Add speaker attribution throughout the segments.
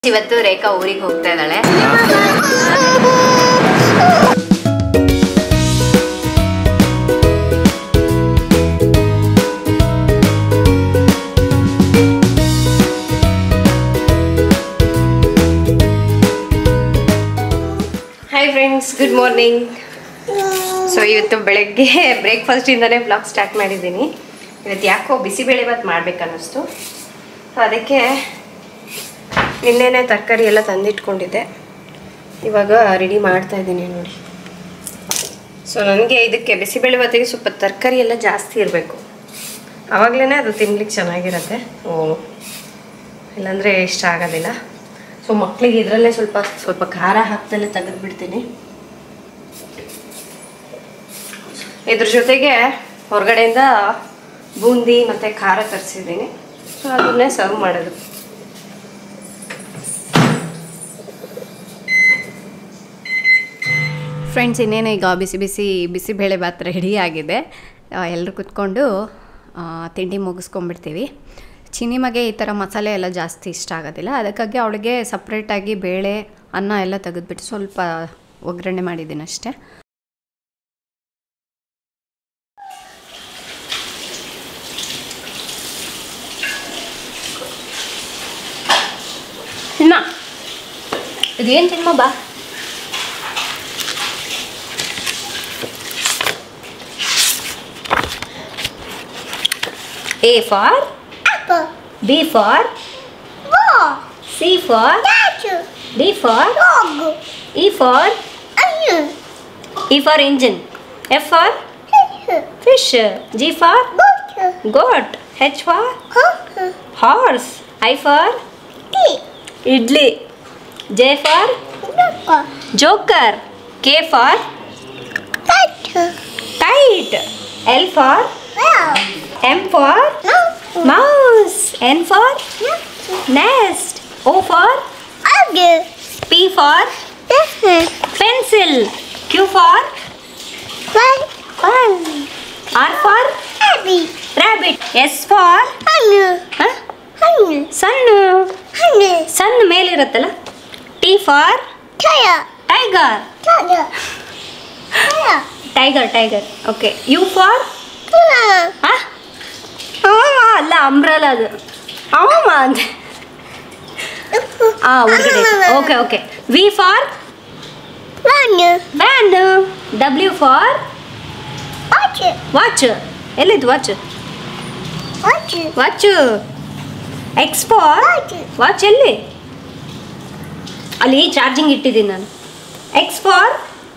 Speaker 1: ಇವತ್ತು ರೇಖಾ ಊರಿಗೆ ಹೋಗ್ತಾ ಇದ್ದಾಳೆ hi friends good morning so ಇವತ್ತು ಬೆಳಗ್ಗೆ ಬ್ರೇಕ್ಫಾಸ್ಟಿಂದನೇ ಬ್ಲಾಗ್ ಸ್ಟಾರ್ಟ್ ಮಾಡಿದ್ದೀನಿ ಇವತ್ತು ಯಾಕೋ ಬಿಸಿಬೇಳೆ ಭಾತ್ ಮಾಡ್ಬೇಕನ್ನಿಸ್ತು ಸೊ ಅದಕ್ಕೆ ನಿನ್ನೆನೆ ತರಕಾರಿ ಎಲ್ಲ ತಂದಿಟ್ಕೊಂಡಿದ್ದೆ ಇವಾಗ ರೆಡಿ ಮಾಡ್ತಾ ಇದ್ದೀನಿ ನೋಡಿ ಸೊ ನನಗೆ ಇದಕ್ಕೆ ಬಿಸಿಬೇಳೆ ಭಾತಿಗೆ ಸ್ವಲ್ಪ ತರಕಾರಿ ಎಲ್ಲ ಜಾಸ್ತಿ ಇರಬೇಕು ಆವಾಗಲೇ ಅದು ತಿನ್ಲಿಕ್ಕೆ ಚೆನ್ನಾಗಿರುತ್ತೆ ಓ ಇಲ್ಲಾಂದರೆ ಇಷ್ಟ ಆಗೋದಿಲ್ಲ ಸೊ ಮಕ್ಕಳಿಗೆ ಇದರಲ್ಲೇ ಸ್ವಲ್ಪ ಸ್ವಲ್ಪ ಖಾರ ಹಾಕ್ದಲ್ಲೇ ತೆಗೆದುಬಿಡ್ತೀನಿ ಇದ್ರ ಜೊತೆಗೆ ಹೊರಗಡೆಯಿಂದ ಬೂಂದಿ ಮತ್ತು ಖಾರ ತರಿಸಿದ್ದೀನಿ ಸೊ ಅದನ್ನೇ ಸರ್ವ್ ಮಾಡೋದು ಫ್ರೆಂಡ್ಸ್ ಇನ್ನೇನು ಈಗ ಬಿಸಿ ಬಿಸಿ ಬಿಸಿಬೇಳೆ ಭಾತ್ ರೆಡಿ ಆಗಿದೆ ಎಲ್ಲರೂ ಕುತ್ಕೊಂಡು ಆ, ತಿಂಡಿ ಮುಗಿಸ್ಕೊಂಡ್ಬಿಡ್ತೀವಿ ಚಿನಿಮಗೆ ಈ ಥರ ಮಸಾಲೆ ಎಲ್ಲ ಜಾಸ್ತಿ ಇಷ್ಟ ಆಗೋದಿಲ್ಲ ಅದಕ್ಕಾಗಿ ಅವಳಿಗೆ ಸಪ್ರೇಟಾಗಿ ಬೇಳೆ ಅನ್ನ ಎಲ್ಲ ತೆಗೆದ್ಬಿಟ್ಟು ಸ್ವಲ್ಪ ಒಗ್ಗರಣೆ ಮಾಡಿದ್ದೀನಿ ಅಷ್ಟೇ ಇನ್ನ ಇದೇನು ತಿನ್ಮ ಬಾ A for
Speaker 2: Apple.
Speaker 1: B for
Speaker 2: Ball.
Speaker 1: C for
Speaker 2: Statue.
Speaker 1: D for
Speaker 2: Dog.
Speaker 1: E for
Speaker 2: Onion.
Speaker 1: E for engine F for
Speaker 2: Fish.
Speaker 1: fish G for
Speaker 2: Butter.
Speaker 1: goat H for
Speaker 2: Coffee.
Speaker 1: horse I for
Speaker 2: Tea.
Speaker 1: idli J for
Speaker 2: Locker.
Speaker 1: joker K for
Speaker 2: Statue.
Speaker 1: kite L for
Speaker 2: Well.
Speaker 1: M for
Speaker 2: No.
Speaker 1: mouse N for
Speaker 2: Nothing.
Speaker 1: nest O for
Speaker 2: Ugly.
Speaker 1: P for
Speaker 2: Different.
Speaker 1: pencil Q for
Speaker 2: One. One.
Speaker 1: R for
Speaker 2: Heavy.
Speaker 1: rabbit S for
Speaker 2: Honey.
Speaker 1: huh?
Speaker 2: Honey.
Speaker 1: ಸಣ್ಣ
Speaker 2: Honey.
Speaker 1: ಸಣ್ಣ ಮೇಲಿರುತ್ತಲ್ಲ T for
Speaker 2: Tire.
Speaker 1: Tiger
Speaker 2: Tire. Tire.
Speaker 1: Tiger tiger okay U for
Speaker 2: Tire.
Speaker 1: ಅಲ್ಲ umbrella ಅದು ಅವಮ್ಮ ಅಂತ ಆ ಹೊರಗಡೆ okay okay V for
Speaker 2: One.
Speaker 1: Van W for
Speaker 2: Watch it.
Speaker 1: Watch ಎಲ್ಲಿದ್ದು watch
Speaker 2: Watch it.
Speaker 1: Watch X for
Speaker 2: Watch it.
Speaker 1: Watch ಎಲ್ಲಿ ಅಲ್ಲಿ charging ಇಟ್ಟಿದ್ದೀನಿ ನಾನು ಎಕ್ಸ್ ಫಾರ್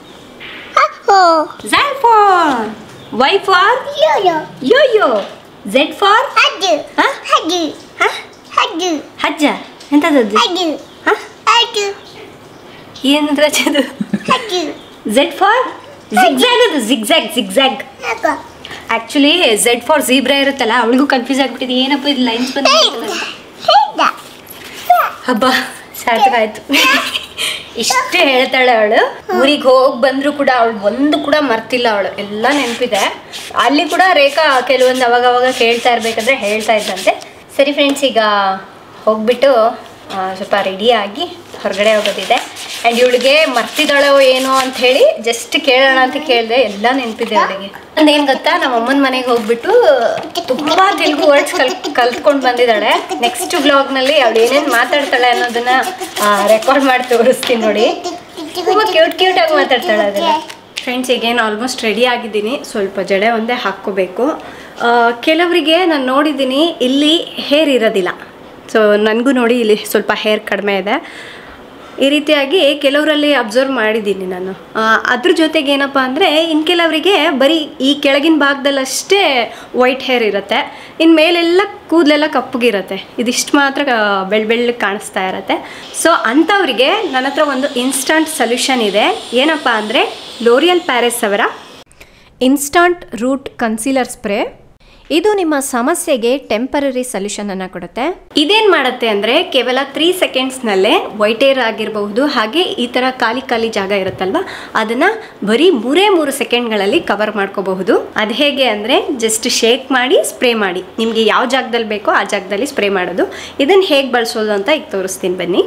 Speaker 2: Apple.
Speaker 1: ಝ್ಯಾನ್ for Y for
Speaker 2: Yo-yo.
Speaker 1: Yo yo Z for
Speaker 2: Hadu.
Speaker 1: Huh?
Speaker 2: Hadu. Hadu.
Speaker 1: ಹಜ್ಜ ಎಂಥದ್ದು
Speaker 2: Hadu.
Speaker 1: ಹಾಂ
Speaker 2: Hadu.
Speaker 1: ಏನಂದ್ರೆ ಅದು
Speaker 2: Hadu.
Speaker 1: ಝೆಡ್ ಫಾರ್ ಜಿಗ್ಜಾಗ್ ಅದು zigzag zigzag
Speaker 2: Hadu.
Speaker 1: Actually Z for zebra ಇರುತ್ತಲ್ಲ ಅವಳಿಗೂ ಕನ್ಫ್ಯೂಸ್ ಆಗ್ಬಿಟ್ಟಿದೆ ಏನಪ್ಪ ಇದು ಲೈನ್ಸ್ ಬಂದಿಲ್ಲ
Speaker 2: Panda.
Speaker 1: ಹಬ್ಬ ಸಾರ್ಥಕ ಆಯ್ತು ಇಷ್ಟೇ ಹೇಳ್ತಾಳೆ ಅವಳು ಊರಿಗೆ ಹೋಗಿ ಬಂದ್ರು ಕೂಡ ಅವಳು ಒಂದು ಕೂಡ ಮರ್ತಿಲ್ಲ ಅವಳು ಎಲ್ಲ ನೆನಪಿದೆ ಅಲ್ಲಿ ಕೂಡ ರೇಖಾ ಕೆಲವೊಂದು ಅವಾಗ ಅವಾಗ ಕೇಳ್ತಾ ಇರ್ಬೇಕಾದ್ರೆ ಹೇಳ್ತಾ ಇದ್ದಂತೆ ಸರಿ ಫ್ರೆಂಡ್ಸ್ ಈಗ ಹೋಗ್ಬಿಟ್ಟು ಆ, ಸ್ವಲ್ಪ ರೆಡಿಯಾಗಿ ಹೊರಗಡೆ ಹೋಗೋದಿದೆ ಆ್ಯಂಡ್ ಇವಳಿಗೆ ಮರ್ತಿದ್ದಾಳೋ ಏನೋ ಅಂತ ಹೇಳಿ ಜಸ್ಟ್ ಕೇಳೋಣ ಅಂತ ಕೇಳಿದೆ ಎಲ್ಲ ನೆನಪಿದೆ ಅವಳಿಗೆ ಒಂದೇನು ಗೊತ್ತಾ ನಮ್ಮ ಅಮ್ಮನ ಮನೆಗೆ ಹೋಗ್ಬಿಟ್ಟು ತುಂಬ ತೆಲುಗು ವರ್ಡ್ಸ್ ಕಲ್ ಕಲ್ತ್ಕೊಂಡು ಬಂದಿದ್ದಾಳೆ ನೆಕ್ಸ್ಟ್ ಬ್ಲಾಗ್ನಲ್ಲಿ ಅವಳು ಏನೇನು ಮಾತಾಡ್ತಾಳೆ ಅನ್ನೋದನ್ನ ರೆಕಾರ್ಡ್ ಮಾಡಿ ತೋರಿಸ್ತೀನಿ ನೋಡಿ ತುಂಬ ಕ್ಯೂಟ್ ಕ್ಯೂಟಾಗಿ ಮಾತಾಡ್ತಾಳೆ ಅದನ್ನ ಫ್ರೆಂಡ್ಸ್ ಈಗೇನು ಆಲ್ಮೋಸ್ಟ್ ರೆಡಿ ಆಗಿದ್ದೀನಿ ಸ್ವಲ್ಪ ಜಡೆ ಒಂದೇ ಹಾಕ್ಕೋಬೇಕು ಆ, ಕೆಲವರಿಗೆ ನಾನು ನೋಡಿದ್ದೀನಿ ಇಲ್ಲಿ ಹೇರ್ ಇರೋದಿಲ್ಲ ಸೊ ನನಗೂ ನೋಡಿ ಇಲ್ಲಿ ಸ್ವಲ್ಪ ಹೇರ್ ಕಡಿಮೆ ಇದೆ ಈ ರೀತಿಯಾಗಿ ಕೆಲವರಲ್ಲಿ ಅಬ್ಸರ್ವ್ ಮಾಡಿದ್ದೀನಿ ನಾನು ಆ, ಅದ್ರ ಜೊತೆಗೆ ಏನಪ್ಪ ಅಂದರೆ ಇನ್ನು ಕೆಲವರಿಗೆ ಬರೀ ಈ ಕೆಳಗಿನ ಭಾಗದಲ್ಲಷ್ಟೇ ವೈಟ್ ಹೇರ್ ಇರುತ್ತೆ ಇನ್ನು ಮೇಲೆಲ್ಲ ಕೂದಲೆಲ್ಲ ಕಪ್ಪಗಿರುತ್ತೆ ಇದಿಷ್ಟು ಮಾತ್ರ ಬೆಳ್ಳ ಬೆಳ್ಳಗೆ ಕಾಣಿಸ್ತಾ ಇರುತ್ತೆ ಸೊ ಅಂಥವ್ರಿಗೆ ನನ್ನ ಹತ್ರ ಒಂದು ಇನ್ಸ್ಟಂಟ್ ಸೊಲ್ಯೂಷನ್ ಇದೆ ಏನಪ್ಪ ಅಂದರೆ ಲೋರಿಯಲ್ ಪ್ಯಾರಿಸ್ ಅವರ ಇನ್ಸ್ಟಂಟ್ ರೂಟ್ ಕನ್ಸೀಲರ್ ಸ್ಪ್ರೇ ಇದು ನಿಮ್ಮ ಸಮಸ್ಯೆಗೆ ಟೆಂಪರರಿ ಸೊಲ್ಯೂಷನ್ ಅನ್ನು ಕೊಡುತ್ತೆ ಇದೇನು ಮಾಡುತ್ತೆ ಅಂದರೆ ಕೇವಲ ತ್ರೀ ಸೆಕೆಂಡ್ಸ್ನಲ್ಲೇ ವೈಟ್ ಏರ್ ಆಗಿರಬಹುದು ಹಾಗೆ ಈ ಥರ ಖಾಲಿ ಖಾಲಿ ಜಾಗ ಇರುತ್ತಲ್ವ ಅದನ್ನು ಬರೀ ಮೂರೇ ಮೂರು ಸೆಕೆಂಡ್ಗಳಲ್ಲಿ ಕವರ್ ಮಾಡ್ಕೋಬಹುದು ಅದು ಹೇಗೆ ಅಂದರೆ ಜಸ್ಟ್ ಶೇಕ್ ಮಾಡಿ ಸ್ಪ್ರೇ ಮಾಡಿ ನಿಮಗೆ ಯಾವ ಜಾಗದಲ್ಲಿ ಬೇಕೋ ಆ ಜಾಗದಲ್ಲಿ ಸ್ಪ್ರೇ ಮಾಡೋದು ಇದನ್ನು ಹೇಗೆ ಬಳಸೋದು ಅಂತ ಈಗ ತೋರಿಸ್ತೀನಿ ಬನ್ನಿ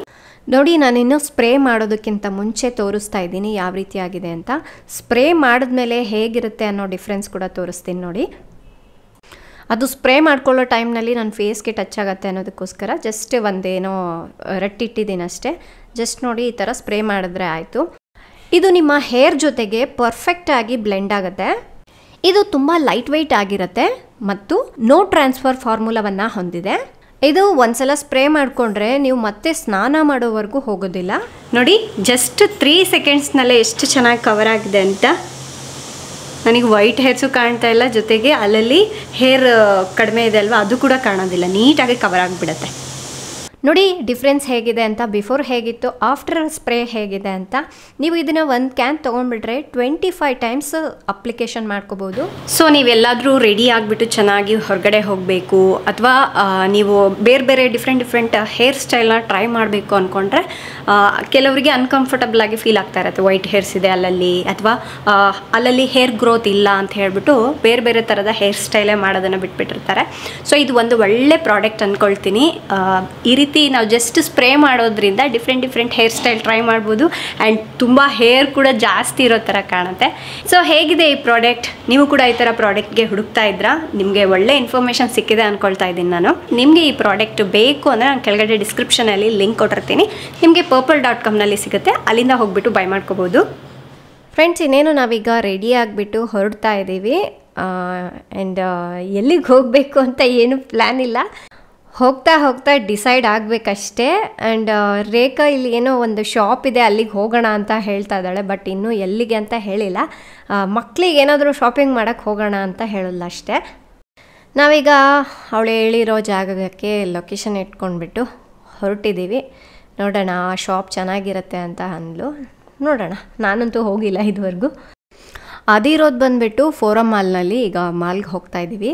Speaker 1: ನೋಡಿ ನಾನಿನ್ನು ಸ್ಪ್ರೇ ಮಾಡೋದಕ್ಕಿಂತ ಮುಂಚೆ ತೋರಿಸ್ತಾ ಇದ್ದೀನಿ ಯಾವ ರೀತಿ ಆಗಿದೆ ಅಂತ ಸ್ಪ್ರೇ ಮಾಡಿದ್ಮೇಲೆ ಹೇಗಿರುತ್ತೆ ಅನ್ನೋ ಡಿಫ್ರೆನ್ಸ್ ಕೂಡ ತೋರಿಸ್ತೀನಿ ನೋಡಿ ಅದು ಸ್ಪ್ರೇ ಮಾಡ್ಕೊಳ್ಳೋ ಟೈಮ್ನಲ್ಲಿ ನನ್ನ ಫೇಸ್ಗೆ ಟಚ್ ಆಗುತ್ತೆ ಅನ್ನೋದಕ್ಕೋಸ್ಕರ ಜಸ್ಟ್ ಒಂದೇನೋ ರಟ್ಟಿಟ್ಟಿದ್ದೀನಿ ಅಷ್ಟೇ ಜಸ್ಟ್ ನೋಡಿ ಈ ಥರ ಸ್ಪ್ರೇ ಮಾಡಿದ್ರೆ ಆಯಿತು ಇದು ನಿಮ್ಮ ಹೇರ್ ಜೊತೆಗೆ ಪರ್ಫೆಕ್ಟಾಗಿ ಬ್ಲೆಂಡ್ ಆಗುತ್ತೆ ಇದು ತುಂಬ ಲೈಟ್ ವೆಯ್ಟ್ ಆಗಿರುತ್ತೆ ಮತ್ತು ನೋ ಟ್ರಾನ್ಸ್ಫರ್ ಫಾರ್ಮುಲಾವನ್ನು ಹೊಂದಿದೆ ಇದು ಒಂದ್ಸಲ ಸ್ಪ್ರೇ ಮಾಡಿಕೊಂಡ್ರೆ ನೀವು ಮತ್ತೆ ಸ್ನಾನ ಮಾಡೋವರೆಗೂ ಹೋಗೋದಿಲ್ಲ ನೋಡಿ ಜಸ್ಟ್ ತ್ರೀ ಸೆಕೆಂಡ್ಸ್ನಲ್ಲೇ ಎಷ್ಟು ಚೆನ್ನಾಗಿ ಕವರ್ ಆಗಿದೆ ಅಂತ ನನಗೆ ವೈಟ್ ಹೇರ್ಸು ಕಾಣ್ತಾ ಇಲ್ಲ ಜೊತೆಗೆ ಅಲ್ಲಲ್ಲಿ ಹೇರ್ ಕಡಿಮೆ ಇದೆ ಅಲ್ವಾ ಅದು ಕೂಡ ಕಾಣೋದಿಲ್ಲ ನೀಟಾಗಿ ಕವರ್ ಆಗಿಬಿಡುತ್ತೆ ನೋಡಿ ಡಿಫ್ರೆನ್ಸ್ ಹೇಗಿದೆ ಅಂತ ಬಿಫೋರ್ ಹೇಗಿತ್ತು ಆಫ್ಟರ್ ಸ್ಪ್ರೇ ಹೇಗಿದೆ ಅಂತ ನೀವು ಇದನ್ನು ಒಂದು ಕ್ಯಾನ್ ತೊಗೊಂಡ್ಬಿಟ್ರೆ ಟ್ವೆಂಟಿ ಫೈವ್ ಟೈಮ್ಸ್ ಅಪ್ಲಿಕೇಶನ್ ಮಾಡ್ಕೋಬೋದು ಸೊ ನೀವೆಲ್ಲಾದರೂ ರೆಡಿ ಆಗಿಬಿಟ್ಟು ಚೆನ್ನಾಗಿ ಹೊರಗಡೆ ಹೋಗಬೇಕು ಅಥವಾ ನೀವು ಬೇರೆ ಬೇರೆ ಡಿಫ್ರೆಂಟ್ ಡಿಫ್ರೆಂಟ್ ಹೇರ್ ಸ್ಟೈಲ್ನ ಟ್ರೈ ಮಾಡಬೇಕು ಅಂದ್ಕೊಂಡ್ರೆ ಕೆಲವರಿಗೆ ಅನ್ಕಂಫರ್ಟಬಲ್ ಆಗಿ ಫೀಲ್ ಆಗ್ತಾ ಇರುತ್ತೆ ವೈಟ್ ಹೇರ್ಸ್ ಇದೆ ಅಲ್ಲಲ್ಲಿ ಅಥವಾ ಅಲ್ಲಲ್ಲಿ ಹೇರ್ ಗ್ರೋತ್ ಇಲ್ಲ ಅಂತ ಹೇಳ್ಬಿಟ್ಟು ಬೇರೆ ಬೇರೆ ಥರದ ಹೇರ್ ಸ್ಟೈಲೇ ಮಾಡೋದನ್ನು ಬಿಟ್ಬಿಟ್ಟಿರ್ತಾರೆ ಸೊ ಇದು ಒಂದು ಒಳ್ಳೆ ಪ್ರಾಡಕ್ಟ್ ಅಂದ್ಕೊಳ್ತೀನಿ ಆ, ಈ ರೀತಿ ನಾವು ಜಸ್ಟ್ ಸ್ಪ್ರೇ ಮಾಡೋದ್ರಿಂದ different different hair style try ಮಾಡ್ಬೋದು ಆ್ಯಂಡ್ ತುಂಬ ಹೇರ್ ಕೂಡ ಜಾಸ್ತಿ ಇರೋ ಥರ ಕಾಣುತ್ತೆ ಸೊ ಹೇಗಿದೆ ಈ ಪ್ರಾಡಕ್ಟ್ ನೀವು ಕೂಡ ಈ ಥರ ಪ್ರಾಡಕ್ಟ್ಗೆ ಹುಡುಕ್ತಾ ಇದ್ರಾ ನಿಮಗೆ ಒಳ್ಳೆ ಇನ್ಫಾರ್ಮೇಷನ್ ಸಿಕ್ಕಿದೆ ಅಂದ್ಕೊಳ್ತಾ ಇದ್ದೀನಿ ನಾನು ನಿಮಗೆ ಈ ಪ್ರಾಡಕ್ಟ್ ಬೇಕು ಅಂದರೆ ನಾನು ಕೆಳಗಡೆ ಡಿಸ್ಕ್ರಿಪ್ಷನಲ್ಲಿ ಲಿಂಕ್ ಕೊಟ್ಟಿರ್ತೀನಿ ನಿಮಗೆ ಪರ್ಪಲ್ ಡಾಟ್ ಕಾಮ್ನಲ್ಲಿ ಸಿಗುತ್ತೆ ಅಲ್ಲಿಂದ ಹೋಗ್ಬಿಟ್ಟು ಬೈ ಮಾಡ್ಕೋಬೋದು ಫ್ರೆಂಡ್ಸ್ ಇನ್ನೇನು ನಾವೀಗ ರೆಡಿ ಆಗಿಬಿಟ್ಟು ಹೊರಡ್ತಾ ಇದ್ದೀವಿ ಆ್ಯಂಡ್ ಎಲ್ಲಿಗೆ ಹೋಗಬೇಕು ಅಂತ ಏನು ಪ್ಲ್ಯಾನ್ ಇಲ್ಲ ಹೋಗ್ತಾ ಹೋಗ್ತಾ ಡಿಸೈಡ್ ಆಗಬೇಕಷ್ಟೇ ಆ್ಯಂಡ್ ರೇಖಾ ಇಲ್ಲಿ ಏನೋ ಒಂದು ಶಾಪ್ ಇದೆ ಅಲ್ಲಿಗೆ ಹೋಗೋಣ ಅಂತ ಹೇಳ್ತಾ ಇದ್ದಾಳೆ ಬಟ್ ಇನ್ನೂ ಎಲ್ಲಿಗೆ ಅಂತ ಹೇಳಿಲ್ಲ ಮಕ್ಕಳಿಗೆ ಏನಾದರೂ ಶಾಪಿಂಗ್ ಮಾಡೋಕ್ಕೆ ಹೋಗೋಣ ಅಂತ ಹೇಳಿಲ್ಲ ಅಷ್ಟೇ ನಾವೀಗ ಅವಳು ಹೇಳಿರೋ ಜಾಗಕ್ಕೆ ಲೊಕೇಶನ್ ಇಟ್ಕೊಂಡ್ಬಿಟ್ಟು ಹೊರಟಿದ್ದೀವಿ ನೋಡೋಣ ಆ ಶಾಪ್ ಚೆನ್ನಾಗಿರುತ್ತೆ ಅಂತ ಅಂದ್ಲು ನೋಡೋಣ ನಾನಂತೂ ಹೋಗಿಲ್ಲ ಇದುವರೆಗೂ ಅದಿರೋದು ಬಂದುಬಿಟ್ಟು ಫೋರಮ್ ಮಾಲ್ನಲ್ಲಿ ಈಗ ಮಾಲ್ಗೆ ಹೋಗ್ತಾ ಇದ್ದೀವಿ